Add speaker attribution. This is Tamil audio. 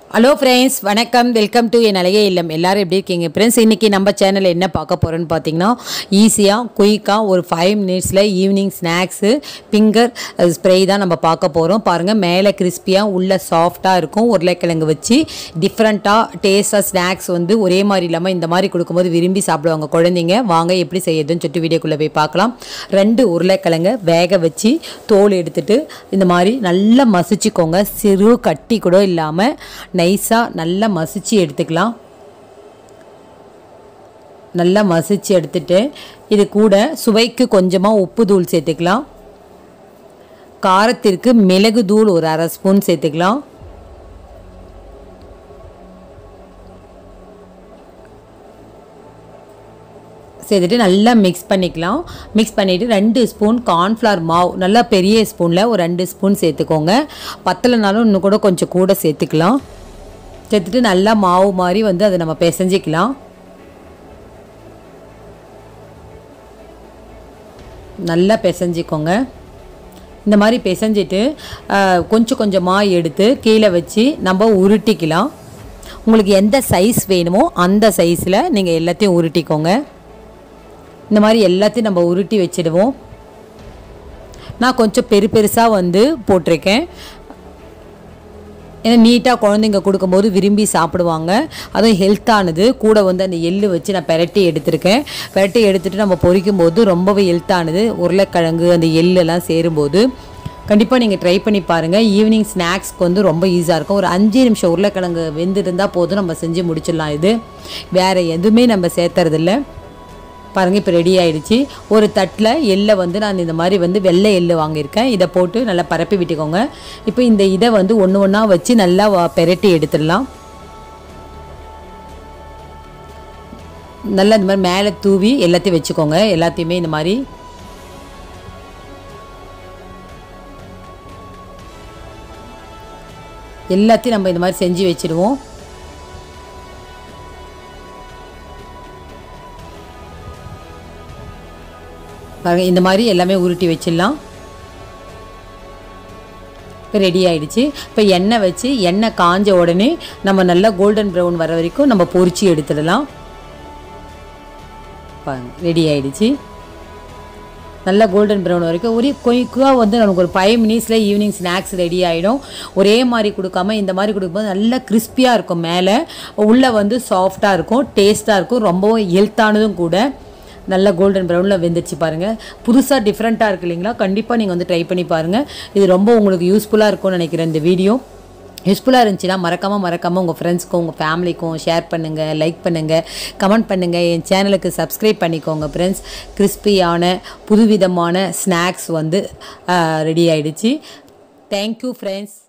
Speaker 1: ஹலோ ஃப்ரெண்ட்ஸ் வணக்கம் வெல்கம் டு என் அழகே இல்லம் எல்லாரும் எப்படி இருக்கீங்க ஃப்ரெண்ட்ஸ் இன்றைக்கி நம்ம சேனலில் என்ன பார்க்க போகிறோன்னு பார்த்தீங்கன்னா ஈஸியாக குயிக்காக ஒரு ஃபைவ் மினிட்ஸில் ஈவினிங் ஸ்நாக்ஸு ஃபிங்கர் ஸ்ப்ரே தான் நம்ம பார்க்க போகிறோம் பாருங்கள் மேலே கிறிஸ்பியாக உள்ள சாஃப்டாக இருக்கும் உருளைக்கிழங்கு வச்சு டிஃப்ரெண்ட்டாக டேஸ்ட்டாக ஸ்நாக்ஸ் வந்து ஒரே மாதிரி இல்லாமல் இந்த மாதிரி கொடுக்கும்போது விரும்பி சாப்பிடுவாங்க குழந்தைங்க வாங்க எப்படி செய்யுதுன்னு சொல்லிட்டு வீடியோக்குள்ளே போய் பார்க்கலாம் ரெண்டு உருளைக்கிழங்கை வேக வச்சு தோல் எடுத்துட்டு இந்த மாதிரி நல்லா மசிச்சுக்கோங்க சிறு கட்டி கூட இல்லாமல் நைஸாக நல்லா மசிச்சு எடுத்துக்கலாம் நல்லா மசிச்சு எடுத்துட்டு இது கூட சுவைக்கு கொஞ்சமாக உப்பு தூள் சேர்த்துக்கலாம் காரத்திற்கு மிளகு தூள் ஒரு அரை ஸ்பூன் சேர்த்துக்கலாம் சேர்த்துட்டு நல்லா மிக்ஸ் பண்ணிக்கலாம் மிக்ஸ் பண்ணிவிட்டு ரெண்டு ஸ்பூன் கார்ன்ஃப்ளவர் மாவு நல்லா பெரிய ஸ்பூனில் ஒரு ரெண்டு ஸ்பூன் சேர்த்துக்கோங்க பத்தலைனாலும் இன்னும் கூட கொஞ்சம் கூட சேர்த்துக்கலாம் சேர்த்துட்டு நல்லா மாவு மாதிரி வந்து அதை நம்ம பிசைஞ்சிக்கலாம் நல்லா பிசைஞ்சிக்கோங்க இந்த மாதிரி பிசைஞ்சிட்டு கொஞ்சம் கொஞ்சமாக எடுத்து கீழே வச்சு நம்ம உருட்டிக்கலாம் உங்களுக்கு எந்த சைஸ் வேணுமோ அந்த சைஸில் நீங்கள் எல்லாத்தையும் உருட்டிக்கோங்க இந்த மாதிரி எல்லாத்தையும் நம்ம உருட்டி வச்சிடுவோம் நான் கொஞ்சம் பெரு பெருசாக வந்து போட்டிருக்கேன் ஏன்னா நீட்டாக குழந்தைங்க கொடுக்கும்போது விரும்பி சாப்பிடுவாங்க அதுவும் ஹெல்த்தானது கூட வந்து அந்த எள்ளு வச்சு நான் பெரட்டி எடுத்திருக்கேன் பெரட்டி எடுத்துகிட்டு நம்ம பொரிக்கும் போது ரொம்பவே ஹெல்த்தானது உருளைக்கிழங்கு அந்த எள்ளெல்லாம் சேரும்போது கண்டிப்பாக நீங்கள் ட்ரை பண்ணி பாருங்கள் ஈவினிங் ஸ்நாக்ஸ்க்கு வந்து ரொம்ப ஈஸியாக இருக்கும் ஒரு அஞ்சு நிமிஷம் உருளைக்கிழங்கு வெந்திருந்தால் போதும் நம்ம செஞ்சு முடிச்சிடலாம் இது வேறு எதுவுமே நம்ம சேர்த்துறதில்ல பாருங்கள் இப்போ ரெடி ஆயிடுச்சு ஒரு தட்டில் எள்ளை வந்து நான் இந்த மாதிரி வந்து வெள்ளை எள்ளு வாங்கியிருக்கேன் இதை போட்டு நல்லா பரப்பி விட்டுக்கோங்க இப்போ இந்த இதை வந்து ஒன்று ஒன்றா வச்சு நல்லா பெரட்டி எடுத்துடலாம் நல்லா இந்த மாதிரி மேலே தூவி எல்லாத்தையும் வச்சுக்கோங்க எல்லாத்தையுமே இந்த மாதிரி எல்லாத்தையும் நம்ம இந்த மாதிரி செஞ்சு வச்சுடுவோம் பாருங்கள் இந்த மாதிரி எல்லாமே உருட்டி வச்சிடலாம் இப்போ ரெடி ஆகிடுச்சு இப்போ எண்ணெய் வச்சு எண்ணெய் காஞ்ச உடனே நம்ம நல்லா கோல்டன் ப்ரௌன் வர வரைக்கும் நம்ம பொரிச்சு எடுத்துடலாம் பாருங்க ரெடி ஆகிடுச்சு நல்லா கோல்டன் ப்ரௌன் வரைக்கும் ஒரே குயிக்காக வந்து நமக்கு ஒரு ஃபைவ் மினிட்ஸில் ஈவினிங் ஸ்நாக்ஸ் ரெடி ஆகிடும் ஒரே மாதிரி கொடுக்காம இந்த மாதிரி கொடுக்கும்போது நல்லா கிறிஸ்பியாக இருக்கும் மேலே உள்ளே வந்து சாஃப்டாக இருக்கும் டேஸ்ட்டாக இருக்கும் ரொம்பவும் ஹெல்த்தானதும் கூட நல்ல கோல்டன் ப்ரௌனில் வெந்துச்சு பாருங்கள் புதுசாக டிஃப்ரெண்ட்டாக இருக்குது இல்லைங்களா கண்டிப்பாக நீங்கள் வந்து ட்ரை பண்ணி பாருங்கள் இது ரொம்ப உங்களுக்கு யூஸ்ஃபுல்லாக இருக்கும்னு நினைக்கிறேன் இந்த வீடியோ யூஸ்ஃபுல்லாக இருந்துச்சுன்னா மறக்காமல் மறக்காமல் உங்கள் ஃப்ரெண்ட்ஸ்க்கும் உங்கள் ஃபேமிலிக்கும் ஷேர் பண்ணுங்கள் லைக் பண்ணுங்கள் கமெண்ட் பண்ணுங்கள் என் சேனலுக்கு சப்ஸ்கிரைப் பண்ணிக்கோங்க ஃப்ரெண்ட்ஸ் கிறிஸ்பியான புதுவிதமான ஸ்நாக்ஸ் வந்து ரெடி ஆகிடுச்சு தேங்க்யூ ஃப்ரெண்ட்ஸ்